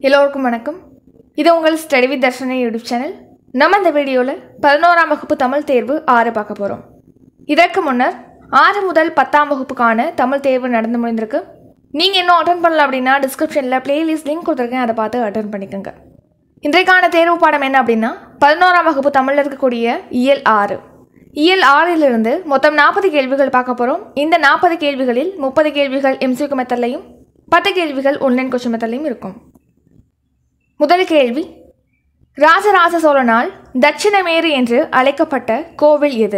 எல்லோருக்கும் வணக்கம் இது உங்கள் study with Darshini YouTube channel நம்ம இந்த வீடியோவில் பதினோராம் வகுப்பு தமிழ் தேர்வு ஆறு பார்க்க போகிறோம் இதற்கு முன்னர் ஆறு முதல் பத்தாம் வகுப்புக்கான தமிழ் தேர்வு நடந்து முடிந்திருக்கு நீங்கள் இன்னும் அட்டன் பண்ணல அப்படின்னா டிஸ்கிரிப்ஷனில் பிளேலிஸ்ட் லிங்க் கொடுத்துருக்கேன் அதை பார்த்து அட்டன் பண்ணிக்கோங்க இன்றைக்கான தேர்வு பாடம் என்ன அப்படின்னா பதினோராம் வகுப்பு தமிழில் இருக்கக்கூடிய இயல் ஆறு இயல் ஆறிலிருந்து மொத்தம் நாற்பது கேள்விகள் பார்க்க போகிறோம் இந்த நாற்பது கேள்விகளில் முப்பது கேள்விகள் எம்சிக்கு மெத்தட்லையும் பத்து கேள்விகள் ஒன்லைன் கொஸ்டின் மெத்தட்லையும் இருக்கும் முதல் கேள்வி ராஜராஜ சோழனால் தட்சிணமேரு என்று அழைக்கப்பட்ட கோவில் எது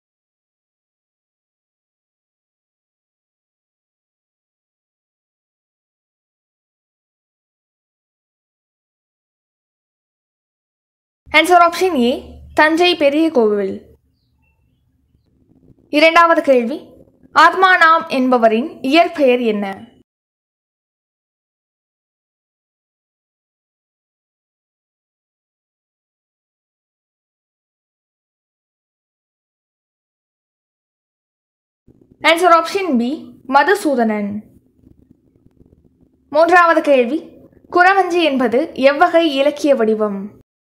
ஆன்சர் ஆப்ஷன் ஏ தஞ்சை பெரிய கோவில் இரண்டாவது கேள்வி ஆத்மானாம் என்பவரின் இயற்பெயர் என்ன ஆன்சர் ஆப்ஷன் பி மதுசூதனன் மூன்றாவது கேள்வி குறவஞ்சி என்பது எவ்வகை இலக்கிய வடிவம்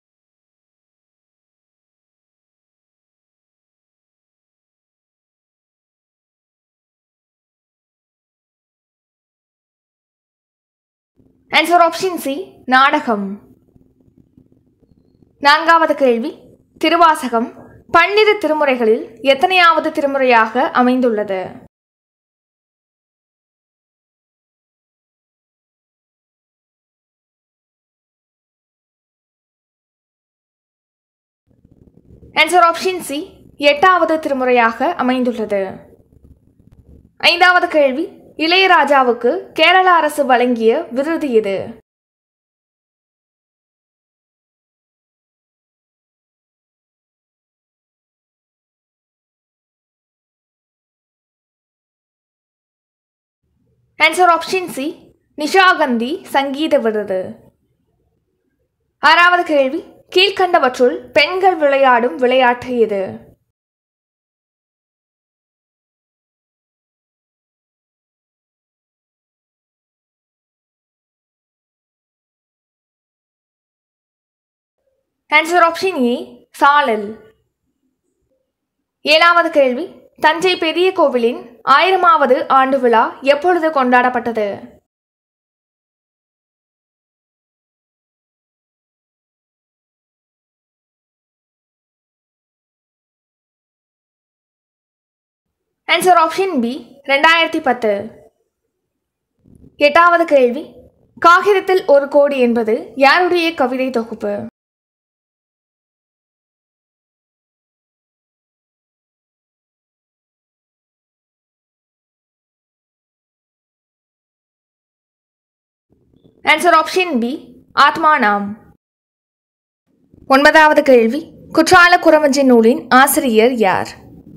ஆன்சர் ஆப்ஷன் சி நாடகம் நான்காவது கேள்வி திருவாசகம் பன்னிரு திருமுறைகளில் எத்தனையாவது திருமுறையாக அமைந்துள்ளது ஆன்சர் ஆப்ஷன் சி எட்டாவது திருமுறையாக அமைந்துள்ளது ஐந்தாவது கேள்வி இளையராஜாவுக்கு கேரள அரசு வழங்கிய விருது எது ஆன்சர் ஆப்ஷன் சி நிஷாகந்தி சங்கீத விருது ஆறாவது கேள்வி கீழ்கண்டவற்றுள் பெண்கள் விளையாடும் விளையாட்டு எது ஆன்சர் ஆப்ஷன் ஏ சாலல் ஏழாவது கேள்வி தஞ்சை பெரிய கோவிலின் ஆயிரமாவது ஆண்டு விழா எப்பொழுது கொண்டாடப்பட்டது ஆன்சர் ஆப்ஷன் பி ரெண்டாயிரத்தி பத்து எட்டாவது கேள்வி காகிதத்தில் ஒரு கோடி என்பது யாருடைய கவிதை தொகுப்பு ஆன்சர் ஆப்ஷன் பி ஆத்மா நாம் ஒன்பதாவது கேள்வி குற்றால குறவஞ்சி நூலின் ஆசிரியர் யார்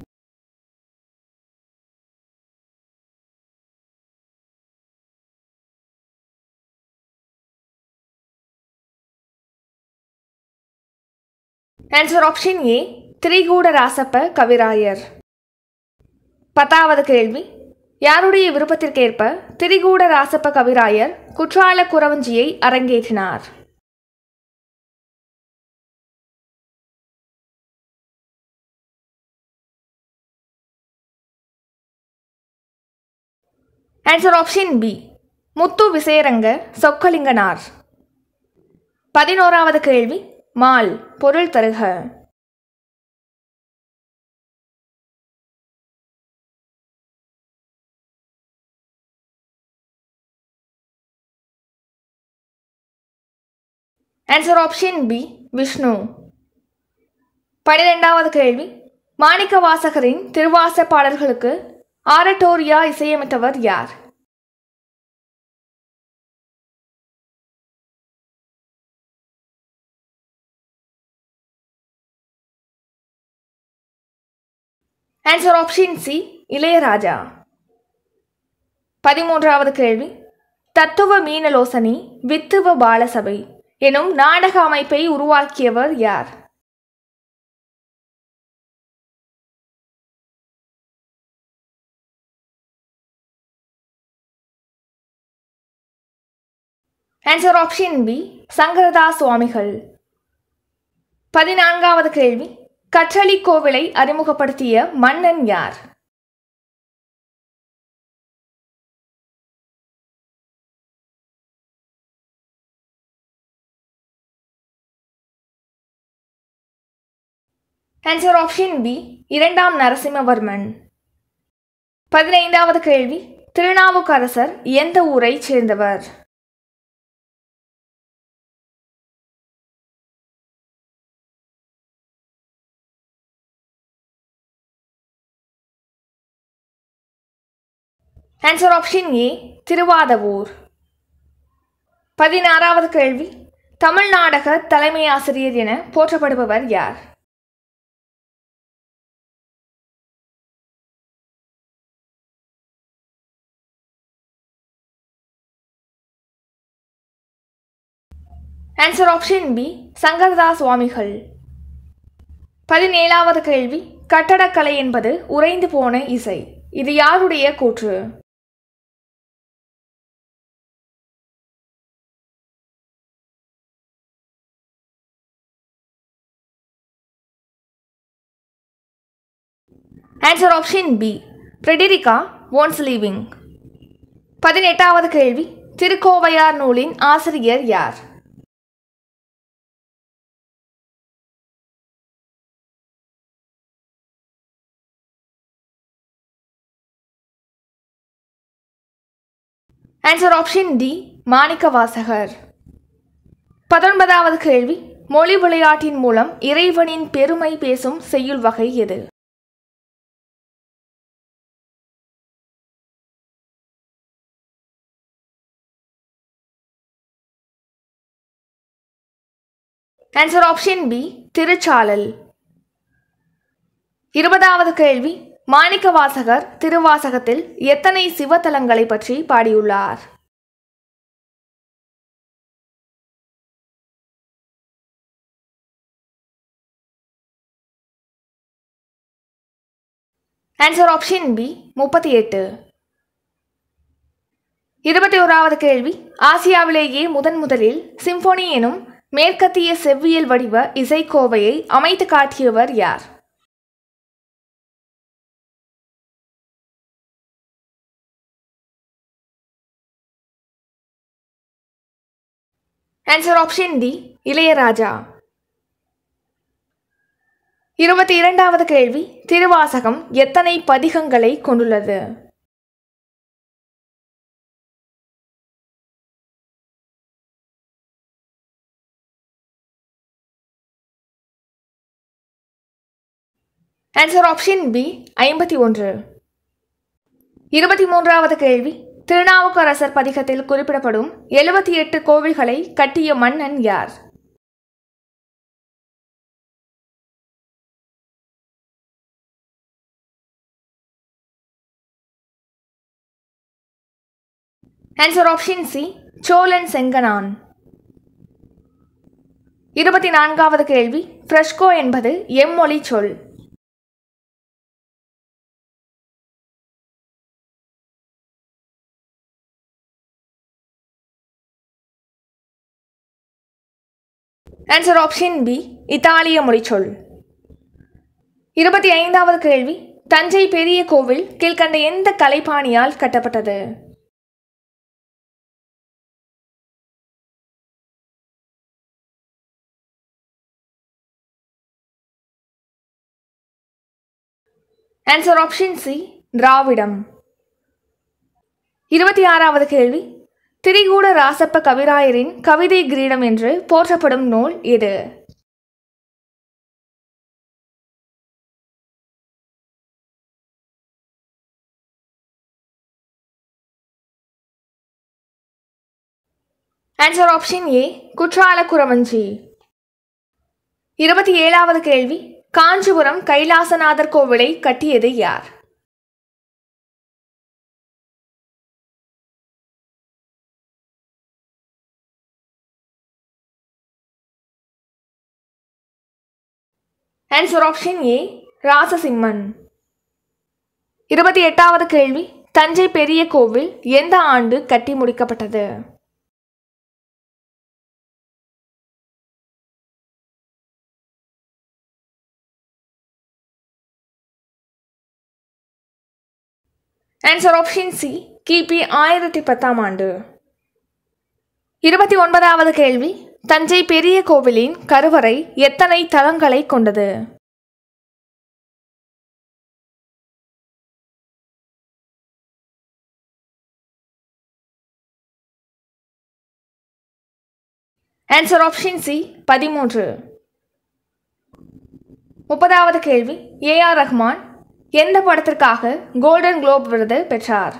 answer option A Thirikooda Rasappa Kavirayar பத்தாவது கேள்வி யாருடைய விருப்பத்திற்கேற்ப திரிகூட ராசப்ப கவிராயர் குற்றால குறவஞ்சியை அரங்கேற்றினார் answer option B Muthu Vijayaranga Chokkalinganar பதினோராவது கேள்வி மால் பொருள் தருக ஆன்சர் ஆப்ஷன் பி விஷ்ணு பனிரெண்டாவது கேள்வி மாணிக்க வாசகரின் திருவாச பாடல்களுக்கு ஆரட்டோரியா இசையமைத்தவர் யார் ஆன்சர் ஆப்ஷன் சி இளையராஜா பதிமூன்றாவது கேள்வி தத்துவ மீனலோசனி வித்துவ பாலசபை எனும் நாடக அமைப்பை உருவாக்கியவர் யார் ஆன்சர் ஆப்ஷன் பி சங்கரதாஸ் சுவாமிகள் பதினான்காவது கேள்வி கற்றளி கோவிலை அறிமுகப்படுத்திய மன்னன் யார் ஆன்சர் ஆப்ஷன் பி இரண்டாம் நரசிம்மவர்மன் பதினைந்தாவது கேள்வி திருநாவுக்கரசர் எந்த ஊரைச் சேர்ந்தவர் ஆன்சர் ஆப்ஷன் ஏ திருவாதவூர் பதினாறாவது கேள்வி தமிழ் நாடக தலைமை ஆசிரியர் என போற்றப்படுபவர் யார் ஆன்சர் ஆப்ஷன் பி சங்கரதாஸ் சுவாமிகள் பதினேழாவது கேள்வி கட்டடக்கலை என்பது உறைந்து போன இசை இது யாருடைய கூற்று answer option B Frederica Vance லீவிங் பதினெட்டாவது கேள்வி திருக்கோவையார் நூலின் ஆசிரியர் யார் ஆன்சர் ஆப்ஷன் டி மாணிக்க வாசகர் பத்தொன்பதாவது கேள்வி மொழி விளையாட்டின் மூலம் இறைவனின் பெருமை பேசும் செய்யுள் வகை எது ஆன்சர் ஆப்ஷன் பி திருச்சாளல் இருபதாவது கேள்வி மாணிக்க வாசகர் திருவாசகத்தில் எத்தனை சிவத்தலங்களை பற்றி பாடியுள்ளார் ஆன்சர் ஆப்ஷன் பி முப்பத்தி எட்டு இருபத்தி ஓராவது கேள்வி ஆசியாவிலேயே முதன் முதலில் சிம்போனி எனும் மேற்கத்திய செவ்வியல் வடிவ இசைக்கோவையை அமைத்து காட்டியவர் யார் ஆன்சர் ஆப்ஷன் டி இளையராஜா இருபத்தி இரண்டாவது கேள்வி திருவாசகம் எத்தனை பதிகங்களை கொண்டுள்ளது ஆன்சர் ஆப்ஷன் பி ஐம்பத்தி ஒன்று இருபத்தி மூன்றாவது கேள்வி திருநாவுக்கரசர் பதிகத்தில் குறிப்பிடப்படும் எழுபத்தி எட்டு கோவில்களை கட்டிய மன்னன் யார் answer option C Cholan Senganan இருபத்தி நான்காவது கேள்வி ஃப்ரெஷ்கோ என்பது எம்மொழி சொல் ஆன்சர் ஆப்ஷன் பி இத்தாலிய மொழிச்சொல் இருபத்தி ஐந்தாவது கேள்வி தஞ்சை பெரிய கோவில் கீழ்கண்ட எந்த கலைப்பாணியால் கட்டப்பட்டது ஆன்சர் ஆப்ஷன் சி திராவிடம் இருபத்தி ஆறாவது கேள்வி திரிகூட ராசப்ப கவிராயரின் கவிதை கிரீடம் என்று போற்றப்படும் நூல் எது ஆன்சர் ஆப்ஷன் ஏ குற்றால குரவஞ்சி இருபத்தி ஏழாவது கேள்வி காஞ்சிபுரம் கைலாசநாதர் கோவிலை கட்டியது யார் ஆன்சர் ஆப்ஷன் ஏ ராசசிம்மன் இருபத்தி எட்டாவது கேள்வி தஞ்சை பெரிய கோவில் எந்த ஆண்டு கட்டி முடிக்கப்பட்டது ஆன்சர் ஆப்ஷன் சி கிபி ஆயிரத்தி பத்தாம் ஆண்டு இருபத்தி ஒன்பதாவது கேள்வி தஞ்சை பெரிய கோவிலின் கருவறை எத்தனை தளங்களை கொண்டது ஆன்சர் ஆப்ஷன் சி பதிமூன்று முப்பதாவது கேள்வி ஏ ஆர் ரஹ்மான் எந்த படத்திற்காக கோல்டன் குளோப் விருது பெற்றார்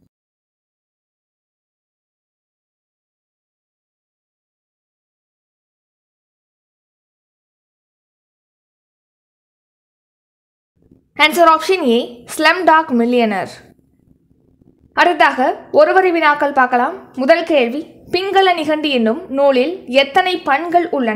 answer option A Slumdog Millionaire அடுத்ததாக ஒருவரி வினாக்கள் பார்க்கலாம் முதல் கேள்வி பிங்கள நிகண்டி என்னும் நூலில் எத்தனை பண்கள் உள்ளன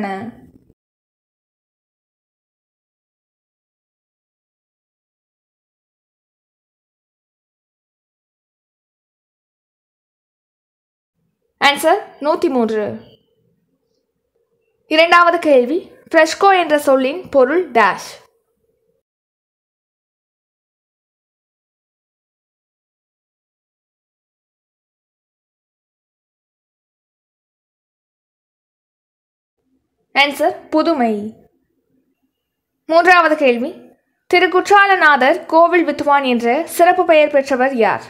ஆன்சர் நூற்றி மூன்று இரண்டாவது கேள்வி ஃப்ரெஷ்கோ என்ற சொல்லின் பொருள் டேஷ் ஆன்சர் புதுமை மூன்றாவது கேள்வி திருக்குற்றாலநாதர் கோவில் வித்துவான் என்ற சிறப்பு பெயர் பெற்றவர் யார்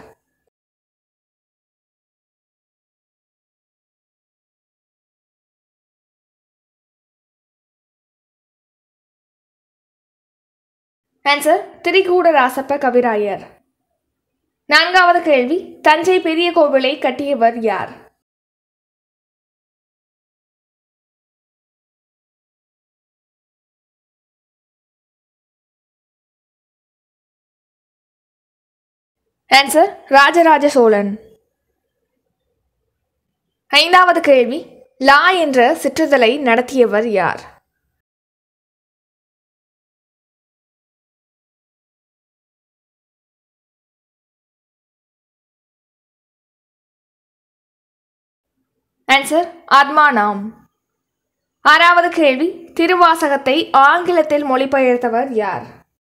ஆன்சர் திரிகூட ராசப்ப கவிராயர் நான்காவது கேள்வி தஞ்சை பெரிய கோவிலை கட்டியவர் யார் ஆன்சர் ராஜராஜ சோழன் ஐந்தாவது கேள்வி லா என்ற சிற்றுதலை நடத்தியவர் யார் ஆன்சர் ஆத்மானாம் ஆறாவது கேள்வி திருவாசகத்தை ஆங்கிலத்தில் மொழிபெயர்த்தவர் யார்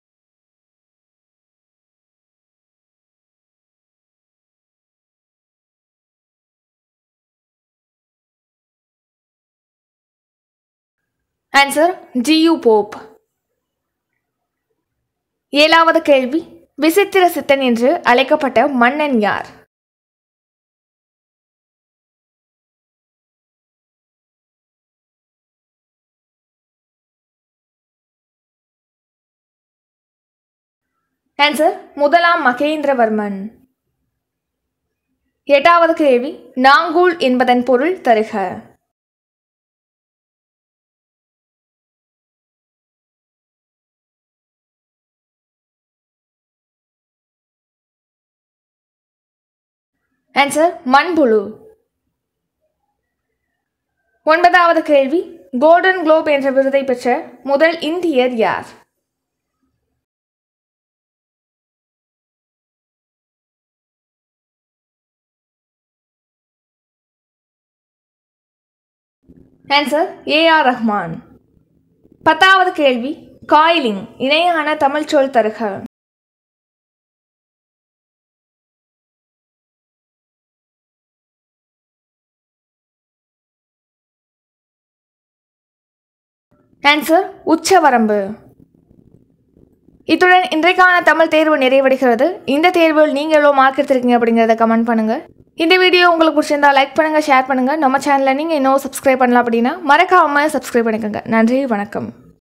ஆன்சர் ஜியு போப் ஏழாவது கேள்வி விசித்திர சித்தன் என்று அழைக்கப்பட்ட மன்னன் யார் ஆன்சர் முதலாம் மகேந்திரவர்மன் எட்டாவது கேள்வி நாங்கூல் என்பதன் பொருள் தருக ஆன்சர் மண்புழு ஒன்பதாவது கேள்வி கோல்டன் குளோப் என்ற விருதை பெற்ற முதல் இந்தியர் யார் ஆன்சர் ஏ ஆர் ரஹ்மான் பத்தாவது கேள்வி காயிலிங் இணையான தமிழ் சொல் தருக ஆன்சர் உச்சவரம்பு இத்துடன் இன்றைக்கான தமிழ் தேர்வு நிறைவடைகிறது இந்த தேர்வில் நீங்கள் எவ்வளோ மார்க் எடுத்திருக்கீங்க அப்படிங்கிறத கமெண்ட் பண்ணுங்கள் இந்த வீடியோ உங்களுக்கு பிடிச்சிருந்தா லைக் பண்ணுங்கள் ஷேர் பண்ணுங்கள் நம்ம சேனலை நீங்கள் இன்னும் சப்ஸ்கிரைப் பண்ணலாம் அப்படின்னா மறக்காமல் சப்ஸ்கிரைப் பண்ணிக்கோங்க நன்றி வணக்கம்